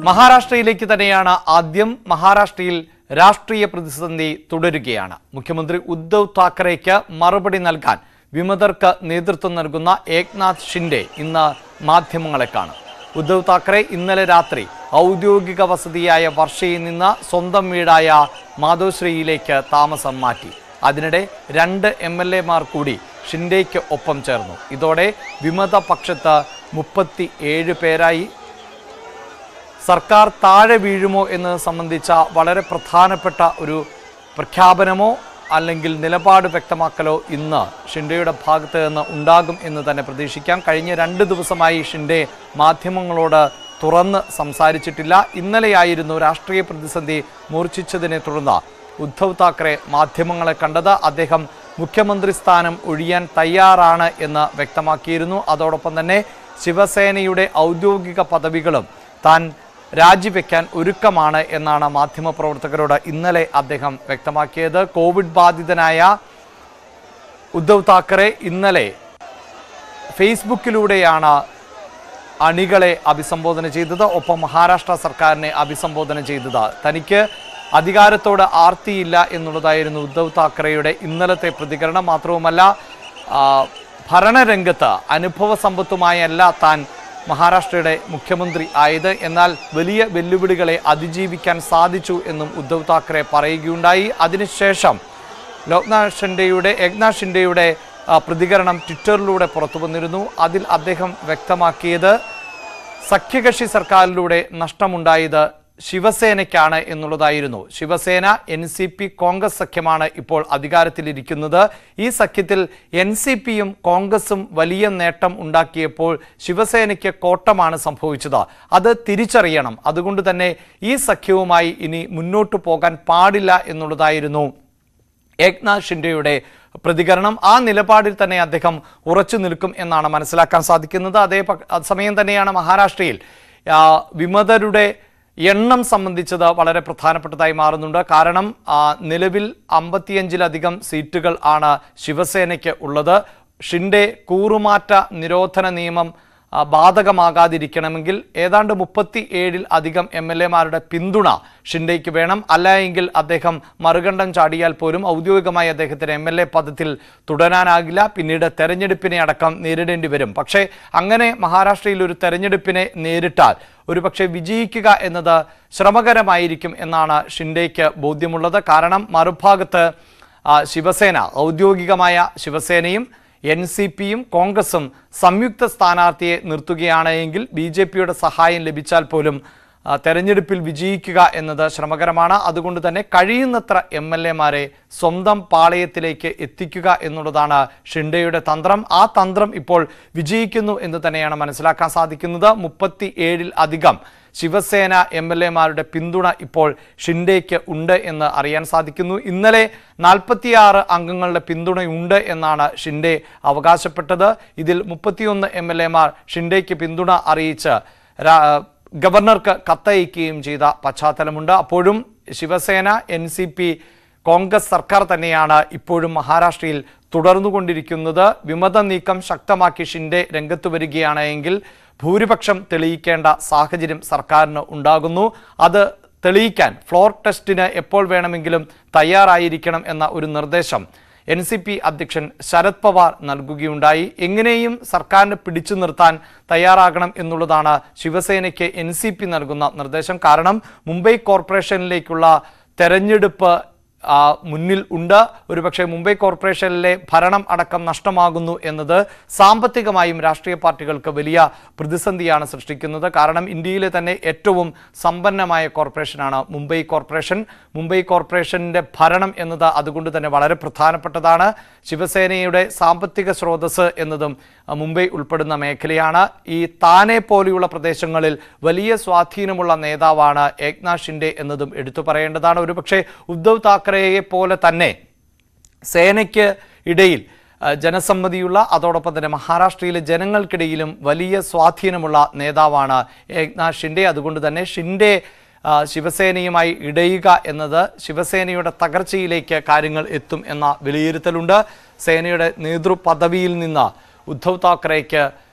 മഹാരാഷ്ട്രയിലേക്ക് തന്നെയാണ് ആദ്യം മഹാരാഷ്ട്രയിൽ രാഷ്ട്രീയ പ്രതിസന്ധി തുടരുകയാണ് മുഖ്യമന്ത്രി ഉദ്ധവ് താക്കറേക്ക് മറുപടി നൽകാൻ വിമതർക്ക് നേതൃത്വം നൽകുന്ന ഏക്നാഥ് ഷിൻഡെ ഇന്ന് മാധ്യമങ്ങളെ കാണും ഉദ്ധവ് താക്കറെ ഇന്നലെ രാത്രി ഔദ്യോഗിക വസതിയായ വർഷയിൽ നിന്ന് സ്വന്തം വീടായ മാധോശ്രീയിലേക്ക് താമസം മാറ്റി അതിനിടെ രണ്ട് എം എൽ എമാർ കൂടി ഷിൻഡെയ്ക്ക് ഒപ്പം ചേർന്നു ഇതോടെ വിമത പക്ഷത്ത് മുപ്പത്തി ഏഴ് പേരായി സർക്കാർ താഴെ വീഴുമോ എന്ന് സംബന്ധിച്ച വളരെ പ്രധാനപ്പെട്ട ഒരു പ്രഖ്യാപനമോ അല്ലെങ്കിൽ നിലപാട് വ്യക്തമാക്കലോ ഇന്ന് ഷിൻഡെയുടെ ഭാഗത്ത് നിന്ന് ഉണ്ടാകും എന്ന് തന്നെ പ്രതീക്ഷിക്കാം കഴിഞ്ഞ രണ്ട് ദിവസമായി ഷിൻഡെ മാധ്യമങ്ങളോട് തുറന്ന് സംസാരിച്ചിട്ടില്ല ഇന്നലെയായിരുന്നു രാഷ്ട്രീയ പ്രതിസന്ധി മൂർച്ഛിച്ചതിനെ തുടർന്ന് ഉദ്ധവ് താക്കറെ മാധ്യമങ്ങളെ കണ്ടത് അദ്ദേഹം മുഖ്യമന്ത്രി സ്ഥാനം ഒഴിയാൻ തയ്യാറാണ് എന്ന് വ്യക്തമാക്കിയിരുന്നു അതോടൊപ്പം തന്നെ ശിവസേനയുടെ ഔദ്യോഗിക പദവികളും താൻ രാജിവെക്കാൻ ഒരുക്കമാണ് എന്നാണ് മാധ്യമപ്രവർത്തകരോട് ഇന്നലെ അദ്ദേഹം വ്യക്തമാക്കിയത് കോവിഡ് ബാധിതനായ ഉദ്ധവ് താക്കറെ ഇന്നലെ ഫേസ്ബുക്കിലൂടെയാണ് അണികളെ അഭിസംബോധന ചെയ്തത് ഒപ്പം മഹാരാഷ്ട്ര സർക്കാരിനെ അഭിസംബോധന ചെയ്തത് തനിക്ക് അധികാരത്തോട് ആർത്തിയില്ല എന്നുള്ളതായിരുന്നു ഉദ്ധവ് താക്കറെയുടെ ഇന്നലത്തെ പ്രതികരണം മാത്രവുമല്ല ആ, ഭരണരംഗത്ത് അനുഭവ സമ്പത്തുമായല്ല താൻ മഹാരാഷ്ട്രയുടെ മുഖ്യമന്ത്രി ആയത് എന്നാൽ വലിയ വെല്ലുവിളികളെ അതിജീവിക്കാൻ സാധിച്ചു എന്നും ഉദ്ധവ് താക്കറെ പറയുകയുണ്ടായി അതിനുശേഷം ലോക്നാഥ് ഷിൻഡെയുടെ ഏക്നാഥ് ഷിൻഡെയുടെ ആ, പ്രതികരണം ട്വിറ്ററിലൂടെ പുറത്തു വന്നിരുന്നു അതിൽ അദ്ദേഹം വ്യക്തമാക്കിയത് സഖ്യകക്ഷി സർക്കാരിലൂടെ നഷ്ടമുണ്ടായത് ശിവസേനയ്ക്കാണ് എന്നുള്ളതായിരുന്നു Shivsena N C P Congress സഖ്യമാണ് ഇപ്പോൾ അധികാരത്തിലിരിക്കുന്നത് ഈ സഖ്യത്തിൽ എൻ സി പിയും കോൺഗ്രസും വലിയ നേട്ടം ഉണ്ടാക്കിയപ്പോൾ ശിവസേനയ്ക്ക് കോട്ടമാണ് സംഭവിച്ചത് അത് തിരിച്ചറിയണം അതുകൊണ്ട് തന്നെ ഈ സഖ്യവുമായി ഇനി മുന്നോട്ട് പോകാൻ പാടില്ല എന്നുള്ളതായിരുന്നു ഏക്നാഥ് ഷിൻഡെയുടെ പ്രതികരണം ആ നിലപാടിൽ തന്നെ അദ്ദേഹം ഉറച്ചു നിൽക്കും എന്നാണ് മനസ്സിലാക്കാൻ സാധിക്കുന്നത് അതേ പ- സമയം തന്നെയാണ് മഹാരാഷ്ട്രയിൽ ആ, വിമതരുടെ എണ്ണം സംബന്ധിച്ചത് വളരെ പ്രധാനപ്പെട്ടതായി മാറുന്നുണ്ട് കാരണം ആ, നിലവിൽ അമ്പത്തിയഞ്ചിലധികം സീറ്റുകൾ ആണ് ശിവസേനയ്ക്ക് ഉള്ളത് ഷിൻഡെ കൂറുമാറ്റ നിരോധന നിയമം ആ, ബാധകമാകാതിരിക്കണമെങ്കിൽ ഏതാണ്ട് മുപ്പത്തി ഏഴിൽ അധികം എം എൽ എമാരുടെ പിന്തുണ ഷിൻഡെയ്ക്ക് വേണം അല്ല എങ്കിൽ അദ്ദേഹം മറുകണ്ഠം ചാടിയാൽ പോലും ഔദ്യോഗികമായി അദ്ദേഹത്തിന് എം എൽ എ പദത്തിൽ തുടരാനാകില്ല പിന്നീട് തെരഞ്ഞെടുപ്പിനെ അടക്കം നേരിടേണ്ടി വരും പക്ഷേ അങ്ങനെ മഹാരാഷ്ട്രയിൽ ഒരു തെരഞ്ഞെടുപ്പിനെ നേരിട്ടാൽ ഒരുപക്ഷെ വിജയിക്കുക എന്നത് ശ്രമകരമായിരിക്കും എന്നാണ് ഷിൻഡെയ്ക്ക് ബോധ്യമുള്ളത് കാരണം മറുഭാഗത്ത് ആ, ശിവസേന ഔദ്യോഗികമായ ശിവസേനയും എൻ സി പിയും കോൺഗ്രസും സംയുക്ത സ്ഥാനാർത്ഥിയെ നിർത്തുകയാണ് എങ്കിൽ ബി ജെ പിയുടെ സഹായം ലഭിച്ചാൽ പോലും ആ, തെരഞ്ഞെടുപ്പിൽ വിജയിക്കുക എന്നത് ശ്രമകരമാണ് അതുകൊണ്ട് തന്നെ കഴിയുന്നത്ര എം എൽ എമാരെ സ്വന്തം പാളയത്തിലേക്ക് എത്തിക്കുക എന്നുള്ളതാണ് ഷിൻഡെയുടെ തന്ത്രം ആ തന്ത്രം ഇപ്പോൾ വിജയിക്കുന്നു എന്ന് തന്നെയാണ് മനസ്സിലാക്കാൻ സാധിക്കുന്നത് മുപ്പത്തി ഏഴിൽ അധികം ശിവസേന എം എൽ എമാരുടെ പിന്തുണ ഇപ്പോൾ ഷിൻഡെയ്ക്ക് ഉണ്ട് എന്ന് അറിയാൻ സാധിക്കുന്നു ഇന്നലെ നാൽപ്പത്തിയാറ് അംഗങ്ങളുടെ പിന്തുണയുണ്ട് എന്നാണ് ഷിൻഡെ അവകാശപ്പെട്ടത് ഇതിൽ മുപ്പത്തിയൊന്ന് എം എൽ എമാർ ഷിൻഡെയ്ക്ക് പിന്തുണ അറിയിച്ച് രാ- ഗവർണർക്ക് കത്തയക്കുകയും ചെയ്ത പശ്ചാത്തലമുണ്ട് അപ്പോഴും Shivsena N C P Congress സർക്കാർ തന്നെയാണ് ഇപ്പോഴും മഹാരാഷ്ട്രയിൽ തുടർന്നുകൊണ്ടിരിക്കുന്നത് വിമത നീക്കം ശക്തമാക്കി ഷിൻഡെ രംഗത്ത് വരികയാണ് എങ്കിൽ ഭൂരിപക്ഷം തെളിയിക്കേണ്ട സാഹചര്യം സർക്കാരിന് ഉണ്ടാകുന്നു അത് തെളിയിക്കാൻ ഫ്ലോർ ടെസ്റ്റിന് എപ്പോൾ വേണമെങ്കിലും തയ്യാറായിരിക്കണം എന്ന ഒരു നിർദ്ദേശം എൻ സി പി അധ്യക്ഷൻ ശരത് പവാർ നൽകുകയുണ്ടായി എങ്ങനെയും സർക്കാരിനെ പിടിച്ചു നിർത്താൻ തയ്യാറാകണം എന്നുള്ളതാണ് ശിവസേനയ്ക്ക് എൻ സി പി നൽകുന്ന നിർദ്ദേശം കാരണം മുംബൈ കോർപ്പറേഷനിലേക്കുള്ള തെരഞ്ഞെടുപ്പ് ആ, മുന്നിൽ ഉണ്ട് ഒരുപക്ഷെ മുംബൈ കോർപ്പറേഷനിലെ ഭരണം അടക്കം നഷ്ടമാകുന്നു എന്നത് സാമ്പത്തികമായും രാഷ്ട്രീയ പാർട്ടികൾക്ക് വലിയ പ്രതിസന്ധിയാണ് സൃഷ്ടിക്കുന്നത് കാരണം ഇന്ത്യയിലെ തന്നെ ഏറ്റവും സമ്പന്നമായ കോർപ്പറേഷനാണ് മുംബൈ കോർപ്പറേഷൻ മുംബൈ കോർപ്പറേഷന്റെ ഭരണം എന്നത് അതുകൊണ്ട് തന്നെ വളരെ പ്രധാനപ്പെട്ടതാണ് ശിവസേനയുടെ സാമ്പത്തിക സ്രോതസ് എന്നതും ആ, മുംബൈ ഉൾപ്പെടുന്ന മേഖലയാണ് ഈ താനെ പോലെയുള്ള പ്രദേശങ്ങളിൽ വലിയ സ്വാധീനമുള്ള നേതാവാണ് ഏക്നാഥ് ഷിൻഡെ എന്നതും എടുത്തു പറയേണ്ടതാണ് ഒരുപക്ഷെ ഉദ്ധവ് താക്കറെയെ പോലെ തന്നെ സേനയ്ക്ക് ഇടയിൽ ആ, ജനസമ്മതിയുള്ള അതോടൊപ്പം തന്നെ മഹാരാഷ്ട്രയിലെ ജനങ്ങൾക്കിടയിലും വലിയ സ്വാധീനമുള്ള നേതാവാണ് ഏക്നാഥ് ഷിൻഡെ അതുകൊണ്ട് തന്നെ ഷിൻഡെ ആ, ശിവസേനയുമായി ഇടയുക എന്നത് ശിവസേനയുടെ തകർച്ചയിലേക്ക് കാര്യങ്ങൾ എത്തും എന്ന വിലയിരുത്തലുണ്ട് സേനയുടെ നേതൃപദവിയിൽ നിന്ന് ഉദ്ധവ് താക്കറേക്ക്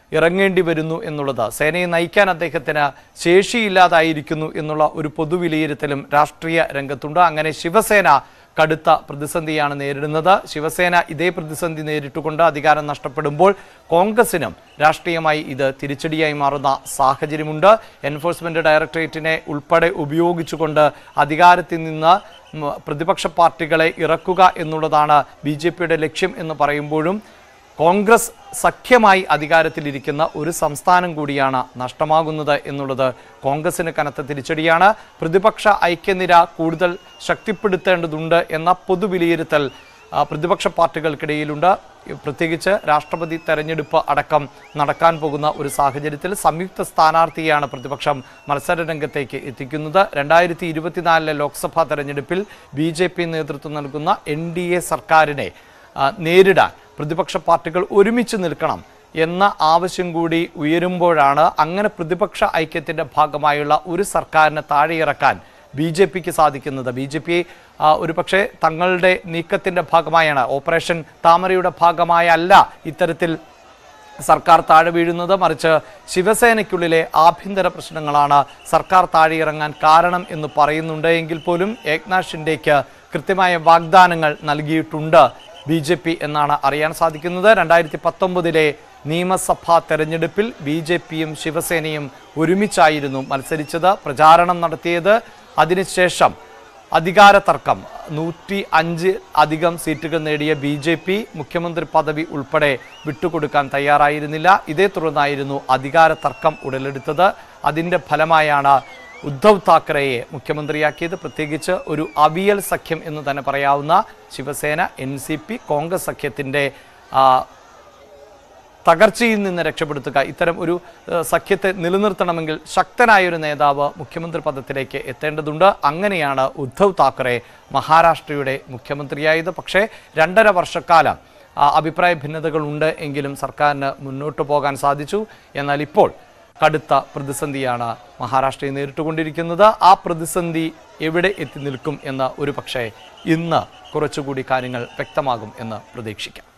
ഇറങ്ങേണ്ടി വരുന്നു എന്നുള്ളത് സേനയെ നയിക്കാൻ അദ്ദേഹത്തിന് ശേഷിയില്ലാതായിരിക്കുന്നു എന്നുള്ള ഒരു പൊതുവിലയിരുത്തലും രാഷ്ട്രീയ രംഗത്തുണ്ട് അങ്ങനെ ശിവസേന കടുത്ത പ്രതിസന്ധിയാണ് നേരിടുന്നത് ശിവസേന ഇതേ പ്രതിസന്ധി നേരിട്ടുകൊണ്ട് അധികാരം നഷ്ടപ്പെടുമ്പോൾ കോൺഗ്രസിനും രാഷ്ട്രീയമായി ഇത് തിരിച്ചടിയായി മാറുന്ന സാഹചര്യമുണ്ട് എൻഫോഴ്സ്മെന്റ് ഡയറക്ടറേറ്റിനെ ഉൾപ്പെടെ ഉപയോഗിച്ചുകൊണ്ട് അധികാരത്തിൽ നിന്ന് ഉം, പ്രതിപക്ഷ പാർട്ടികളെ ഇറക്കുക എന്നുള്ളതാണ് ബി ജെ പിയുടെ ലക്ഷ്യം എന്ന് പറയുമ്പോഴും കോൺഗ്രസ് സഖ്യമായി അധികാരത്തിലിരിക്കുന്ന ഒരു സംസ്ഥാനം കൂടിയാണ് നഷ്ടമാകുന്നത് എന്നുള്ളത് കോൺഗ്രസിന് കനത്ത തിരിച്ചടിയാണ് പ്രതിപക്ഷ ഐക്യനിര കൂടുതൽ ശക്തിപ്പെടുത്തേണ്ടതുണ്ട് എന്ന പൊതുവിലയിരുത്തൽ ആ, പ്രതിപക്ഷ പാർട്ടികൾക്കിടയിലുണ്ട് പ്രത്യേകിച്ച് രാഷ്ട്രപതി തെരഞ്ഞെടുപ്പ് അടക്കം നടക്കാൻ പോകുന്ന ഒരു സാഹചര്യത്തിൽ സംയുക്ത സ്ഥാനാർത്ഥിയാണ് പ്രതിപക്ഷം മത്സര രംഗത്തേക്ക് എത്തിക്കുന്നത് രണ്ടായിരത്തി ഇരുപത്തിനാലിലെ ലോക്സഭാ തെരഞ്ഞെടുപ്പിൽ ബി ജെ പി നേതൃത്വം നൽകുന്ന എൻ ഡി എ സർക്കാരിനെ ആ, നേരിടാൻ പ്രതിപക്ഷ പാർട്ടികൾ ഒരുമിച്ച് നിൽക്കണം എന്ന ആവശ്യം കൂടി ഉയരുമ്പോഴാണ് അങ്ങനെ പ്രതിപക്ഷ ഐക്യത്തിൻ്റെ ഭാഗമായുള്ള ഒരു സർക്കാരിനെ താഴെയിറക്കാൻ ബി ജെ പിക്ക് സാധിക്കുന്നത് ബി ജെ പി ഒരു പക്ഷേ തങ്ങളുടെ നീക്കത്തിൻ്റെ ഭാഗമായാണ് ഓപ്പറേഷൻ താമരയുടെ ഭാഗമായല്ല ഇത്തരത്തിൽ സർക്കാർ താഴെ വീഴുന്നത് മറിച്ച് ശിവസേനയ്ക്കുള്ളിലെ ആഭ്യന്തര പ്രശ്നങ്ങളാണ് സർക്കാർ താഴെയിറങ്ങാൻ കാരണം എന്ന് പറയുന്നുണ്ട് എങ്കിൽ പോലും ഏക്നാഥ് ഷിൻഡേക്ക് കൃത്യമായ വാഗ്ദാനങ്ങൾ നൽകിയിട്ടുണ്ട് ബി ജെ പി എന്നാണ് അറിയാൻ സാധിക്കുന്നത് രണ്ടായിരത്തി പത്തൊമ്പതിലെ നിയമസഭാ തെരഞ്ഞെടുപ്പിൽ ബി ജെ പിയും ശിവസേനയും ഒരുമിച്ചായിരുന്നു മത്സരിച്ചത് പ്രചാരണം നടത്തിയത് അതിനുശേഷം അധികാര തർക്കം നൂറ്റി അഞ്ച് അധികം സീറ്റുകൾ നേടിയ ബി ജെ പി മുഖ്യമന്ത്രി പദവി ഉൾപ്പെടെ വിട്ടുകൊടുക്കാൻ തയ്യാറായിരുന്നില്ല ഇതേ തുടർന്നായിരുന്നു അധികാര തർക്കം ഉടലെടുത്തത് അതിൻ്റെ ഫലമായാണ് ഉദ്ധവ് താക്കറെയെ മുഖ്യമന്ത്രിയാക്കിയത് പ്രത്യേകിച്ച് ഒരു അവിയൽ സഖ്യം എന്ന് തന്നെ പറയാവുന്ന Shivsena N C P Congress സഖ്യത്തിൻ്റെ ആ, തകർച്ചയിൽ നിന്ന് രക്ഷപ്പെടുത്തുക ഇത്തരം ഒരു ഏഹ്, സഖ്യത്തെ നിലനിർത്തണമെങ്കിൽ ശക്തനായ ഒരു നേതാവ് മുഖ്യമന്ത്രി പദത്തിലേക്ക് എത്തേണ്ടതുണ്ട് അങ്ങനെയാണ് ഉദ്ധവ് താക്കറെ മഹാരാഷ്ട്രയുടെ മുഖ്യമന്ത്രിയായത് പക്ഷേ രണ്ടര വർഷക്കാലം ആ, അഭിപ്രായ ഭിന്നതകൾ ഉണ്ട് എങ്കിലും സർക്കാരിന് മുന്നോട്ട് പോകാൻ സാധിച്ചു എന്നാൽ ഇപ്പോൾ കടുത്ത പ്രതിസന്ധിയാണ് മഹാരാഷ്ട്രയെ നേരിട്ടുകൊണ്ടിരിക്കുന്നത് ആ പ്രതിസന്ധി എവിടെ എത്തി നിൽക്കും എന്ന് ഒരു പക്ഷേ ഇന്ന് കുറച്ചുകൂടി കാര്യങ്ങൾ വ്യക്തമാകും എന്ന് പ്രതീക്ഷിക്കാം